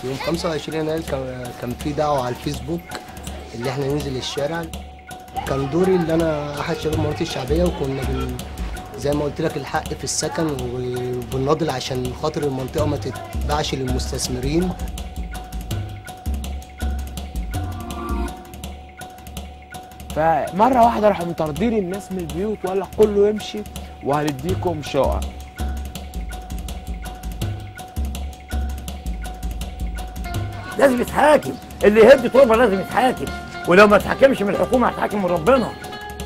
يوم 25 يناير كان كان في دعوة على الفيسبوك اللي احنا ننزل الشارع كان دوري اللي انا احد شباب المناطق الشعبية وكنا بن زي ما قلت لك الحق في السكن وبنناضل عشان خاطر المنطقة ما تتباعش للمستثمرين فمره واحده راحوا مطردين الناس من البيوت وقال لك كله يمشي وهنديكم شقق لازم يتحاكم اللي يهد تربه لازم يتحاكم ولو ما اتحاكمش من الحكومه هيتحاكم من ربنا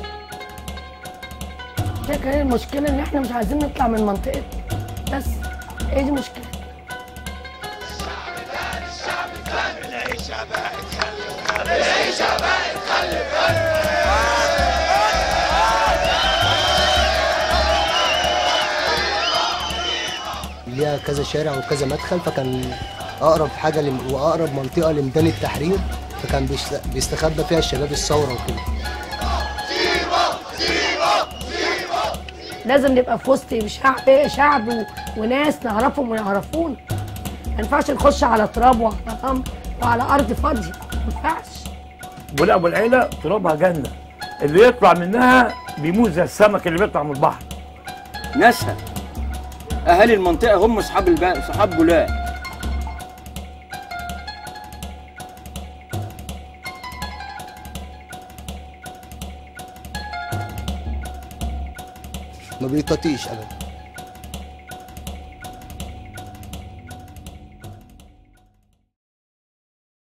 هي كان المشكلة إن إحنا مش عايزين نطلع من منطقتنا بس هي دي مشكلة ليها كذا شارع وكذا مدخل فكان اقرب حاجه لم... واقرب منطقه لميدان التحرير فكان بيست- بيستخبى فيها الشباب الثوره وكده لازم نبقى في وسط شعب شعب و... وناس نعرفهم ويعرفونا ما ينفعش نخش على تراب وعلى رمل وعلى أرض فاضية ما ينفعش ولا ابو العيله ترابها جنه اللي يطلع منها بيموت زي السمك اللي بيطلع من البحر ناسها اهالي المنطقه هم اصحاب الب... اصحاب بولاق ما بيطاطيش ابدا